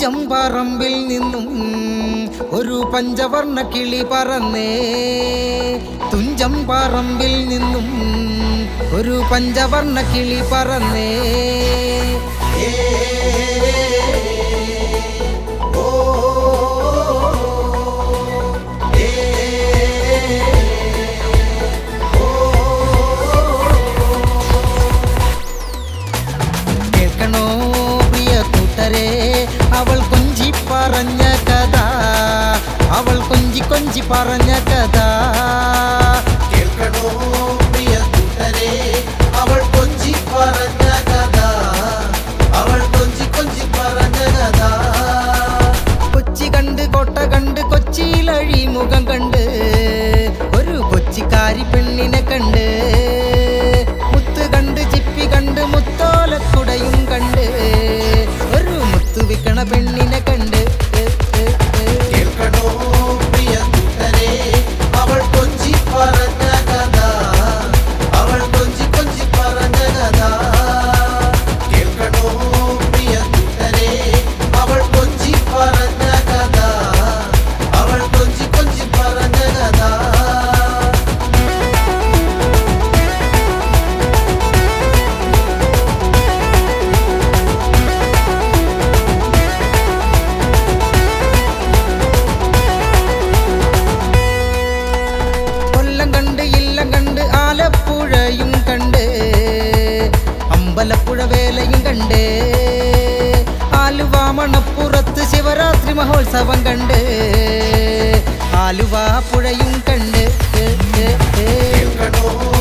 തുഞ്ചം പറമ്പിൽ നിന്നും ഒരു പഞ്ചവർണ്ണ കിളി പറന്നേ തുഞ്ചം പറമ്പിൽ നിന്നും ഒരു പഞ്ചവർണ്ണ കിളി പറന്നേ കേൾക്കണോ പ്രിയ കൂട്ടരെ അവൾ കൊഞ്ചി പറഞ്ഞ കഥ അവൾ കൊഞ്ചി കൊഞ്ചി പറഞ്ഞ കഥ കേൾക്കണോ പ്രിയ കൂട്ടരെ അവൾ കൊഞ്ചി പറഞ്ഞ കഥ അവൾ കൊഞ്ചി കൊഞ്ചി പറഞ്ഞ കഥ കൊച്ചി കണ്ട് കോട്ട കണ്ട് കൊച്ചിയിലഴി മുഖം കണ്ട് ഒരു കൊച്ചിക്കാരി പെണ്ണിനെ കണ്ട് മുത്ത് കണ്ട് ചിപ്പി കണ്ട് മുത്തോലക്കുടയും കണ്ട് ഒരു മുത്തു വിക്കണ പെണ്ണിനെ കണ്ട് ഏ, ഏ, ഏ. കേൾക്കണോ പ്രിയ കൂട്ടരെ അവൾ കൊഞ്ചി പറഞ്ഞ കഥ അവൾ കൊഞ്ചി കൊഞ്ചി പറഞ്ഞ കഥ കേൾക്കണോ പ്രിയ കൂട്ടരെ അവൾ കൊഞ്ചി പറഞ്ഞ കഥ അവൾ കൊഞ്ചി കൊഞ്ചി പറഞ്ഞ കഥ കൊല്ലം കണ്ട് ഇല്ലം കണ്ട് ആലപ്പുഴയും കണ്ട് അമ്പലപ്പുഴ വേലയും കണ്ട് ആലുവ മണപ്പുറത്ത് ശിവരാത്രി മഹോത്സവം കണ്ട് ആലുവ പുഴയും കണ്ട് ഏ, ഏ, ഏ. കേൾക്കണോ